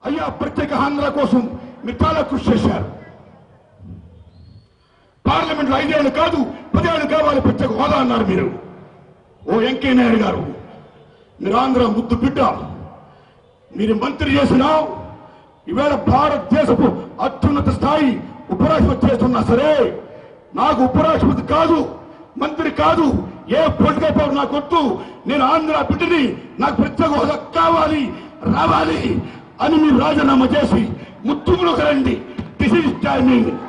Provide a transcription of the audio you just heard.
అయ్యా ప్రత్యేక ఆంధ్ర కోసం మీరు చాలా కృషి చేశారు పార్లమెంట్ లో ఐదేళ్లు కాదు పదేళ్లు కావాలి ప్రత్యేక హోదా అన్నారు మీరు ఓ వెంకయ్య నాయుడు గారు మీరు ఆంధ్ర ముద్దు బిడ్డ మీరు మంత్రి చేసినా ఈవేళ భారతదేశపు అత్యున్నత స్థాయి ఉపరాష్ట్రపతి చేస్తున్నా సరే నాకు ఉపరాష్ట్రపతి కాదు మంత్రి కాదు ఏ పొలిటికల్ పవర్ నాకు వద్దు నేను ఆంధ్ర బిడ్డని నాకు ప్రత్యేక హోదా కావాలి రావాలి అని మీరు రాజీనామా చేసి ముత్తుములకు రండి దిస్ ఇస్ టైమింగ్